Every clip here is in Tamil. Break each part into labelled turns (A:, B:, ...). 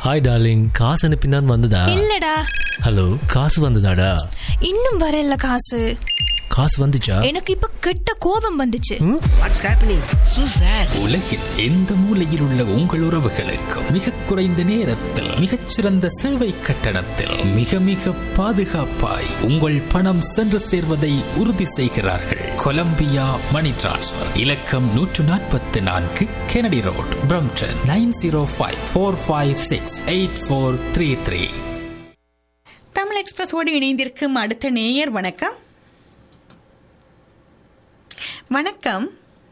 A: ஹாய் டார்லிங் காசு அனுப்பினான் வந்ததா
B: இல்லடா
A: ஹலோ காசு வந்ததாடா
B: இன்னும் வரல காசு
A: காசு வந்துச்சா
B: எனக்கு இப்ப கெட்ட கோபம் வந்துச்சு
C: வாட்ஸ் ஹேப்பனிங் சூ சார்
D: உலகில் எந்த மூலையில் உள்ள உங்கள் உறவுகளுக்கும் மிக குறைந்த நேரத்தில் மிகச்சிறந்த சேவை கட்டணத்தில் மிக மிக பாதுகாப்பாய் உங்கள் பணம் சென்று சேர்வதை உறுதி செய்கிறார்கள் கொலம்பியா மணி டிரான்ஸ்ஃபர் இலக்கம் நூற்று நாற்பத்தி நான்கு Kennedy road Brampton nine zero five four five six eight four three three
E: Tamil எக்ஸ்பிரஸோடு இணைந்திருக்கும் அடுத்த நேயர் வணக்கம் வணக்கம்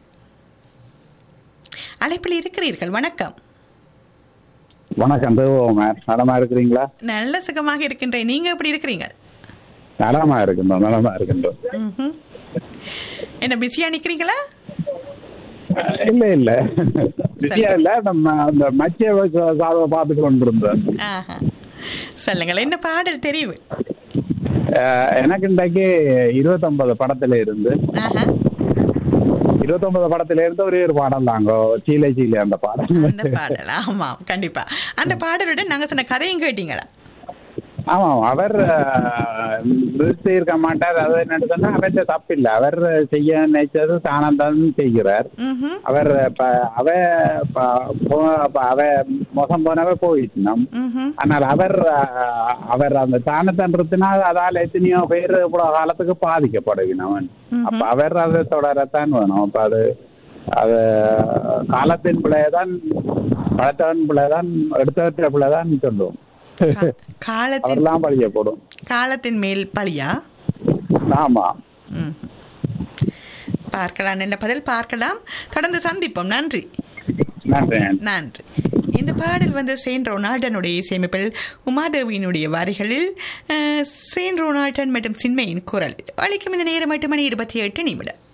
E: அழைப்பில் இருக்கிறீர்கள் வணக்கம்
F: வணக்கம் தேவோமர் நலமா இருக்கிறீங்களா
E: நல்ல சுகமாக இருக்கின்றேன் நீங்க எப்படி இருக்கிறீங்க
F: நலமா இருக்கின்றோம் நலமா இருக்கின்றோம்
E: ம்ஹும். என்ன பிஸியா நிக்கிறீங்களா
F: அஹ் இல்ல இல்ல பிஸியா இல்ல நம்ம அந்த மச்சிய சாதவை பார்த்து கொண்டிருந்தோம்
E: ஆஹா. சொல்லுங்கள் என்ன பாடல் தெரிவு
F: அஹ் எனக்கு இன்றைக்கு இருபத்தொன்பது படத்துல இருந்து
E: ஆஹா.
F: இருபத்தொன்பது படத்துல இருந்து ஒரே ஒரு பாடம் தாங்க சீலை சீலை அந்த பாடம்
E: அந்த பாடல் ஆமா கண்டிப்பா அந்த பாடலுடன் நாங்க சொன்ன கதையும் கேட்டீங்களா
F: ஆமா அவர் அஹ், நிறுத்தி இருக்க மாட்டார் அது என்னன்னு சொன்னா அவர்கிட்ட தப்பில்லை அவர் செய்ய நினைச்சது தானந்தான் செய்கிறார்
E: ம்ஹும்.
F: அவர் இப்ப அவ ப- போ- அப்ப அவ மோசம் போனவ போயிட்டுனோம்
E: ம்ஹும்.
F: ஆனால் அவர் அஹ், அவர் அந்த தானத்தன்றத்தினால் அதால் எத்தனையோ பேர் இவ்வளவு காலத்துக்கு பாதிக்கப்படுகிறவன் அப்ப அவர் அதை தொடரத்தான் வேணும் அப்ப அது அது காலத்தின் பிள்ளையதான் பழத்தவன் பிள்ளைதான் எடுத்தவற்ற பிள்ளைதான் சொல்லுவோம்
E: கா- காலத்தின்
F: அவர்லாம் பழியப்படும்
E: காலத்தின் மேல் பழியா
F: ஆமா
E: ம். பார்க்கலாம் என்ன பதில் பார்க்கலாம் தொடர்ந்து சந்திப்போம் நன்றி
F: நன்றி
E: நன்றி இந்த பாடல் வந்து சேன் ரொனால்டனுடைய இசையமைப்பில் உமாதேவியினுடைய வரிகளில் அஹ், சேன் ரொனால்டன் மற்றும் சின்மையின் குரல் அளிக்கும் இந்த நேரம் எட்டு மணி இருபத்தி எட்டு நிமிடம்